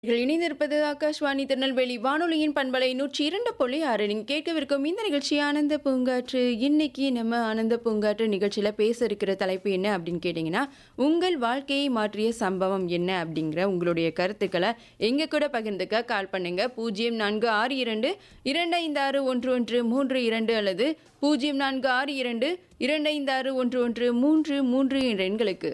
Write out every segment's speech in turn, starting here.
நீங்கள் இணைந்திருப்பது ஆகாஷ்வாணி திருநெல்வேலி வானொலியின் பண்பலை நூற்றி இரண்டு புள்ளி ஆறு நீங்கள் கேட்கவிருக்கும் இந்த நிகழ்ச்சி ஆனந்த பூங்காற்று இன்னைக்கு நம்ம ஆனந்த பூங்காற்று நிகழ்ச்சியில் பேச இருக்கிற தலைப்பு என்ன அப்படின்னு கேட்டிங்கன்னா உங்கள் வாழ்க்கையை மாற்றிய சம்பவம் என்ன அப்படிங்கிற உங்களுடைய கருத்துக்களை எங்க கூட பகிர்ந்துக்க கால் பண்ணுங்க பூஜ்ஜியம் நான்கு ஆறு இரண்டு இரண்டு ஐந்து ஆறு ஒன்று ஒன்று மூன்று இரண்டு அல்லது பூஜ்ஜியம் நான்கு ஆறு இரண்டு இரண்டு ஐந்து ஆறு ஒன்று ஒன்று மூன்று மூன்று என்ற எண்களுக்கு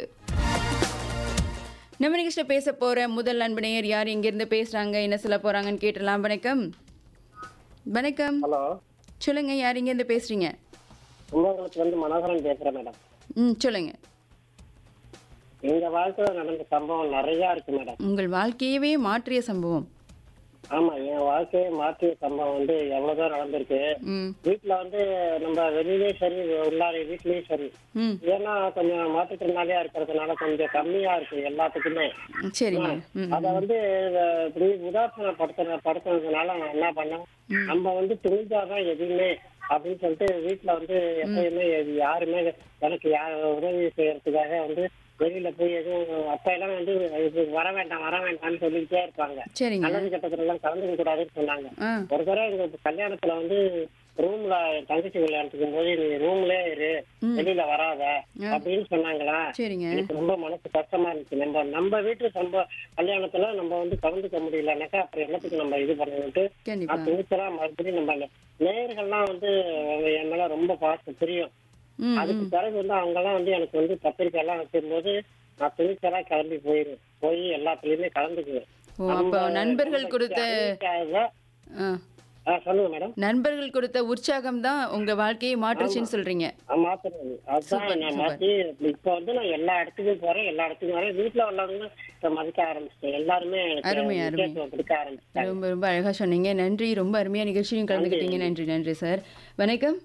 நம்ம நிகழ்ச்சியில் பேச போற முதல் அன்பனையர் யார் எங்கிருந்து பேசுறாங்க என்ன சொல்ல போறாங்கன்னு கேட்டலாம் வணக்கம் வணக்கம் ஹலோ சொல்லுங்க யார் இங்கேருந்து பேசுறீங்க கும்பகோணத்துல வந்து மனோகரன் பேசுறேன் மேடம் ம் சொல்லுங்க எங்க வாழ்க்கையில நடந்த சம்பவம் நிறைய இருக்கு மேடம் உங்கள் வாழ்க்கையவே மாற்றிய சம்பவம் ஆமா என் வாழ்க்கையை மாற்றிய சம்பவம் வந்து எவ்வளவுதான் நடந்திருக்கு ம் வீட்டுல வந்து நம்ம வெளியிலயும் சரி உள்ளார வீட்லயும் சரி ம் ஏன்னா கொஞ்சம் மாற்றுத்திறனாளியா இருக்கிறதுனால கொஞ்சம் கம்மியா இருக்கு எல்லாத்துக்குமே சரிங்க ம் அத வந்து அஹ், இப்படி உதாசனப்படுத்த படுத்துனதுனால நான் என்ன பண்ணேன் நம்ம வந்து துணிஞ்சாதான் எதுவுமே அப்படின்னு சொல்லிட்டு வீட்டுல வந்து எப்பயுமே எது யாருமே எனக்கு யார் உதவி செய்யறதுக்காக வந்து வெளியில போய் எதுவும் அப்ப எல்லாம் வந்து இது வர வேண்டாம் வர வேண்டாம்னு சொல்லிக்கிட்டே இருப்பாங்க சரிங்க நல்லது கட்டத்துல எல்லாம் கலந்துக்க கூடாதுன்னு சொன்னாங்க ஆ ஒரு தடவை எங்க கல்யாணத்துல வந்து ரூம்ல என் தங்கச்சி கல்யாணத்துக்கும் போது நீ ரூம்லயே இரு வெளியில வராத அப்படின்னு சொன்னாங்களா சரிங்க எனக்கு ரொம்ப மனசு கஷ்டமா இருந்துச்சு நம்ம நம்ம வீட்டு சம்ப கல்யாணத்துல நம்ம வந்து கலந்துக்க முடியலனாக்கா அப்புறம் என்னத்துக்கு நம்ம இது பண்ணணும்ட்டு கண்டிப்பா நான் துணிச்சலா மறுபடியும் நம்ம நேயர்கள்லாம் வந்து அவங்க என் மேல ரொம்ப பாசம் தெரியும் ம் அதுக்கு பிறகு வந்து அவங்க எல்லாம் வந்து எனக்கு வந்து பத்திரிக்கை எல்லாம் வச்சிரும்போது நான் துணிச்சலா கிளம்பி போயிரு போய் எல்லாத்துலயுமே கலந்துக்குவேன் ஓ அப்போ நண்பர்கள் கொடுத்த ஆ ஆ, சொல்லுங்க மேடம் நண்பர்கள் கொடுத்த உற்சாகம் தான் உங்க வாழ்க்கையை மாற்றுச்சுன்னு சொல்றீங்க மாத்துறது அதுதான் நான் மாத்தி இப்ப வந்து நான் எல்லா இடத்துக்கும் போறேன் எல்லா இடத்துக்கும் வரேன் வீட்டுல உள்ளவங்க இப்ப மதிக்க ஆரம்பிச்சிட்டேன் எல்லாருமே எனக்கு அருமை, அருமை. முக்கியத்துவம் கொடுக்க ஆரம்பிச்சிட்டாங்க ரொம்ப ரொம்ப அழகா சொன்னீங்க நன்றி ரொம்ப அருமையா நிகழ்ச்சியும் கலந்துக்கிட்டீங்க நன்றி நன்றி சார் வணக்கம்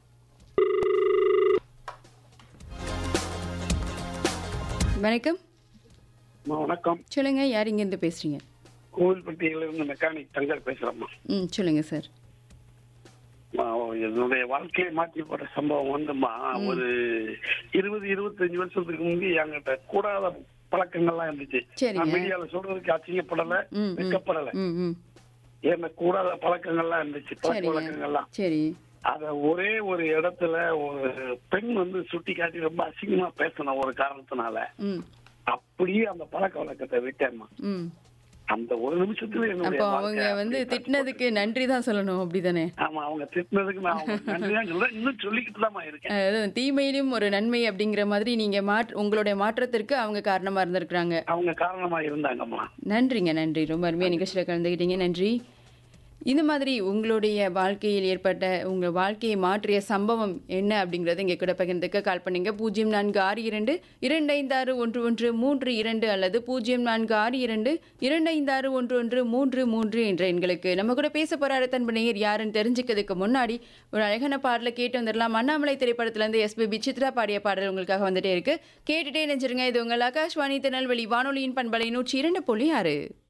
வணக்கம் அம்மா, வணக்கம் சொல்லுங்க யார் இங்கேருந்து பேசுறீங்க கோவில்பட்டியில இருந்து மெக்கானிக் தங்கர் பேசுறேம்மா ம் சொல்லுங்க சார் அம்மா, என்னுடைய வாழ்க்கையை மாற்றி போட்ட சம்பவம் வந்துமா ஒரு இருபது இருபத்தஞ்சு வருஷத்துக்கு முந்தி என்கிட்ட கூடாத பழக்கங்கள்லாம் இருந்துச்சு சரிங்க. நான் மீடியால சொல்றதுக்கு அசிங்கப்படல ம், ம். வெக்கப்படல ம் ம் என்ன கூடாத பழக்கங்கள்லாம் இருந்துச்சு பழக்க சரிங்க வழக்கங்கள்லாம் சரி அத ஒரே ஒரு இடத்துல ஒரு பெண் வந்து சுட்டி காட்டி ரொம்ப அசிங்கமா பேசின ஒரு காரணத்தினால ம் அப்படியே அந்த பழக்க வழக்கத்தை விட்டேம்மா ம் அந்த ஒரு நிமிஷத்துல என்னுடைய அப்போ அவங்க வாழ்க்கை வந்து அப்படியே திட்டினதுக்கு நன்றி தான் சொல்லணும் அப்படிதானே ஆமா அவங்க திட்டினதுக்கு நான் அவங்களுக்கு நன்றிதான் சொல்றேன் இன்னும் சொல்லிக்கிட்டு தான் இருக்கேன் அதாவது தீமையிலும் ஒரு நன்மை அப்படிங்கிற மாதிரி நீங்க மாற்ற உங்களுடைய மாற்றத்திற்கு அவங்க காரணமா இருந்திருக்கிறாங்க அவங்க காரணமா இருந்தாங்கம்மா நன்றிங்க நன்றி ரொம்ப அருமையாக நிகழ்ச்சியில் கலந்துக்கிட்டீங்க நன்றி இந்த மாதிரி உங்களுடைய வாழ்க்கையில் ஏற்பட்ட உங்கள் வாழ்க்கையை மாற்றிய சம்பவம் என்ன அப்படிங்கிறத இங்கே கூட பகிர்ந்துக்க கால் பண்ணுங்க பூஜ்ஜியம் நான்கு ஆறு இரண்டு இரண்டு ஐந்து ஆறு ஒன்று ஒன்று மூன்று இரண்டு அல்லது பூஜ்ஜியம் நான்கு ஆறு இரண்டு இரண்டு ஐந்து ஆறு ஒன்று ஒன்று மூன்று மூன்று என்ற எண்களுக்கு நம்ம கூட பேச போகிற அடுத்தன்பனையர் யாருன்னு தெரிஞ்சுக்கிறதுக்கு முன்னாடி ஒரு அழகான பாடலை கேட்டு வந்துடலாம் அண்ணாமலை திரைப்படத்துலேருந்து எஸ்பிபி சித்ரா பாடிய பாடல் உங்களுக்காக வந்துட்டே இருக்கு கேட்டுட்டே நினைச்சிருங்க இது உங்கள் ஆகாஷ்வாணி திருநெல்வேலி வானொலியின் பண்பலை நூற்றி இரண்டு புள்ளி ஆறு